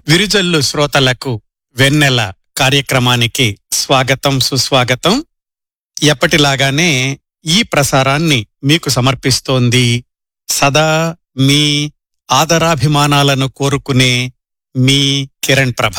విరుజల్లు శ్రోతలకు వెన్నెల కార్యక్రమానికి స్వాగతం సుస్వాగతం ఎప్పటిలాగానే ఈ ప్రసారాన్ని మీకు సమర్పిస్తోంది సదా మీ ఆదరాభిమానాలను కోరుకునే మీ కిరణ్ ప్రభ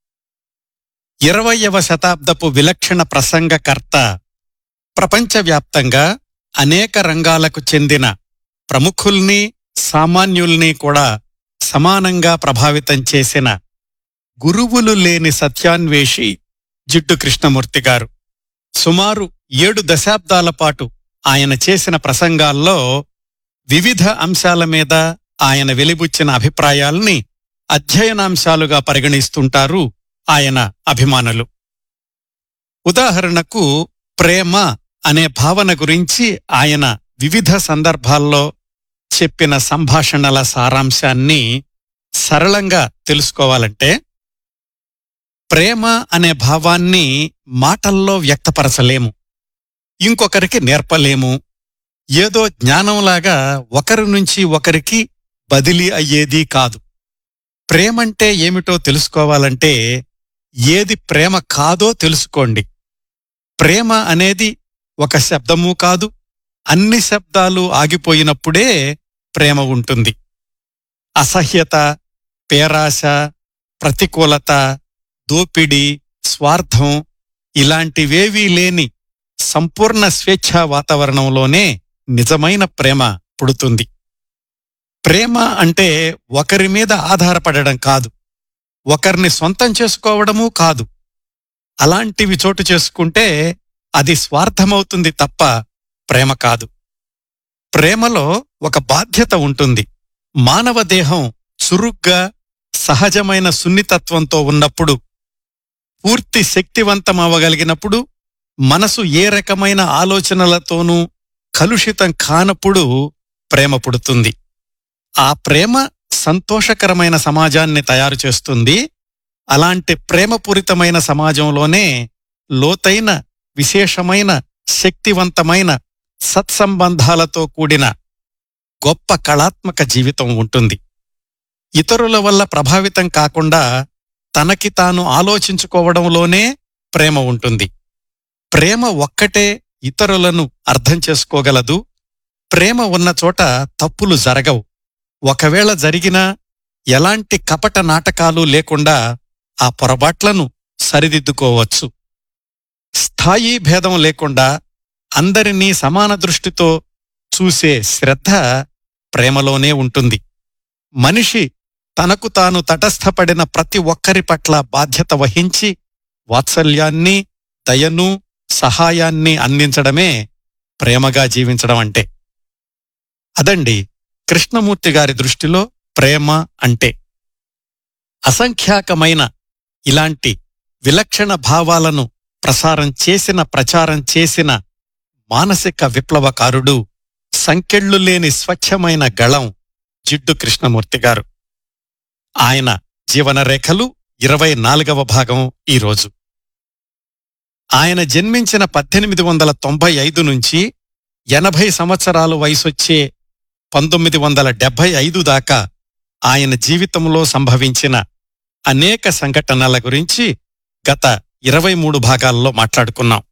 ఇరవయవ శతాబ్దపు విలక్షణ ప్రసంగకర్త ప్రపంచవ్యాప్తంగా అనేక రంగాలకు చెందిన ప్రముఖుల్ని సామాన్యుల్ని కూడా సమానంగా ప్రభావితం చేసిన గురువులు లేని సత్యాన్వేషి జిడ్డు కృష్ణమూర్తి గారు సుమారు ఏడు దశాబ్దాల పాటు ఆయన చేసిన ప్రసంగాల్లో వివిధ అంశాల మీద ఆయన వెలిబుచ్చిన అభిప్రాయాల్ని అధ్యయనాంశాలుగా పరిగణిస్తుంటారు ఆయన అభిమానులు ఉదాహరణకు ప్రేమ అనే భావన గురించి ఆయన వివిధ సందర్భాల్లో చెప్పిన సంభాషణల సారాంశాన్ని సరళంగా తెలుసుకోవాలంటే ప్రేమ అనే భావాన్ని మాటల్లో వ్యక్తపరచలేము ఇంకొకరికి నేర్పలేము ఏదో జ్ఞానంలాగా ఒకరి నుంచి ఒకరికి బదిలీ అయ్యేది కాదు ప్రేమంటే ఏమిటో తెలుసుకోవాలంటే ఏది ప్రేమ కాదో తెలుసుకోండి ప్రేమ అనేది ఒక శబ్దము కాదు అన్ని శబ్దాలు ఆగిపోయినప్పుడే ప్రేమ ఉంటుంది అసహ్యత పేరాశ ప్రతికూలత దోపిడి స్వార్థం ఇలాంటివేవీ లేని సంపూర్ణ స్వేచ్ఛా వాతావరణంలోనే నిజమైన ప్రేమ పుడుతుంది ప్రేమ అంటే ఒకరి మీద ఆధారపడడం కాదు ఒకరిని సొంతం చేసుకోవడమూ కాదు అలాంటివి చోటు చేసుకుంటే అది స్వార్థమవుతుంది తప్ప ప్రేమ కాదు ప్రేమలో ఒక బాధ్యత ఉంటుంది మానవ దేహం చురుగ్గా సహజమైన సున్నితత్వంతో ఉన్నప్పుడు పూర్తి శక్తివంతమవగలిగినప్పుడు మనసు ఏ రకమైన ఆలోచనలతోనూ కలుషితం కానప్పుడు ప్రేమ పుడుతుంది ఆ ప్రేమ సంతోషకరమైన సమాజాన్ని తయారు చేస్తుంది అలాంటి ప్రేమపూరితమైన సమాజంలోనే లోతైన విశేషమైన శక్తివంతమైన సత్సంబంధాలతో కూడిన గొప్ప కళాత్మక జీవితం ఉంటుంది ఇతరుల వల్ల ప్రభావితం కాకుండా తనకి తాను ఆలోచించుకోవడంలోనే ప్రేమ ఉంటుంది ప్రేమ ఒక్కటే ఇతరులను అర్థం చేసుకోగలదు ప్రేమ ఉన్న చోట తప్పులు జరగవు ఒకవేళ జరిగినా ఎలాంటి కపట నాటకాలు లేకుండా ఆ పొరపాట్లను సరిదిద్దుకోవచ్చు స్థాయి భేదం లేకుండా అందరినీ సమాన దృష్టితో చూసే శ్రద్ధ ప్రేమలోనే ఉంటుంది మనిషి తనకు తాను తటస్థపడిన ప్రతి ఒక్కరి పట్ల బాధ్యత వహించి వాత్సల్యాన్ని దయను సహాయాన్ని అందించడమే ప్రేమగా జీవించడం అంటే అదండి కృష్ణమూర్తి గారి దృష్టిలో ప్రేమ అంటే అసంఖ్యాకమైన ఇలాంటి విలక్షణ భావాలను ప్రసారం చేసిన ప్రచారం చేసిన మానసిక విప్లవకారుడు సంకెళ్ళు లేని స్వచ్ఛమైన గళం జిడ్డు కృష్ణమూర్తి గారు ఆయన జీవనరేఖలు ఇరవై నాలుగవ భాగం ఈరోజు ఆయన జన్మించిన పద్దెనిమిది వందల తొంభై ఐదు నుంచి ఎనభై సంవత్సరాలు వయసొచ్చే పంతొమ్మిది వందల డెబ్బై ఐదు దాకా ఆయన జీవితంలో సంభవించిన అనేక సంఘటనల గురించి గత ఇరవై మూడు భాగాల్లో మాట్లాడుకున్నాం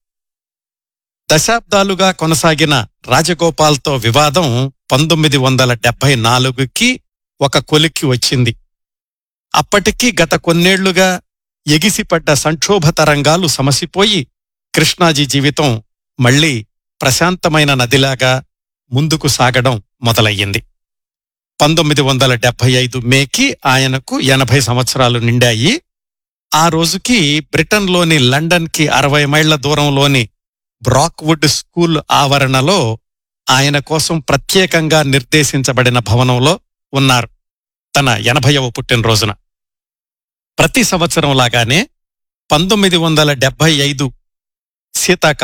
దశాబ్దాలుగా కొనసాగిన రాజగోపాల్తో వివాదం పంతొమ్మిది వందల డెబ్బై నాలుగుకి ఒక కొలిక్కి వచ్చింది అప్పటికి గత కొన్నేళ్లుగా ఎగిసిపడ్డ సంక్షోభ తరంగాలు సమసిపోయి కృష్ణాజీ జీవితం మళ్లీ ప్రశాంతమైన నదిలాగా ముందుకు సాగడం మొదలయ్యింది పంతొమ్మిది వందల డెబ్బై ఐదు మేకి ఆయనకు ఎనభై సంవత్సరాలు నిండాయి ఆ రోజుకి బ్రిటన్లోని లండన్కి అరవై మైళ్ల దూరంలోని బ్రాక్వుడ్ స్కూల్ ఆవరణలో ఆయన కోసం ప్రత్యేకంగా నిర్దేశించబడిన భవనంలో ఉన్నారు తన ఎనభైవ పుట్టినరోజున ప్రతి సంవత్సరం లాగానే పంతొమ్మిది వందల డెబ్బై ఐదు శీతాకాలం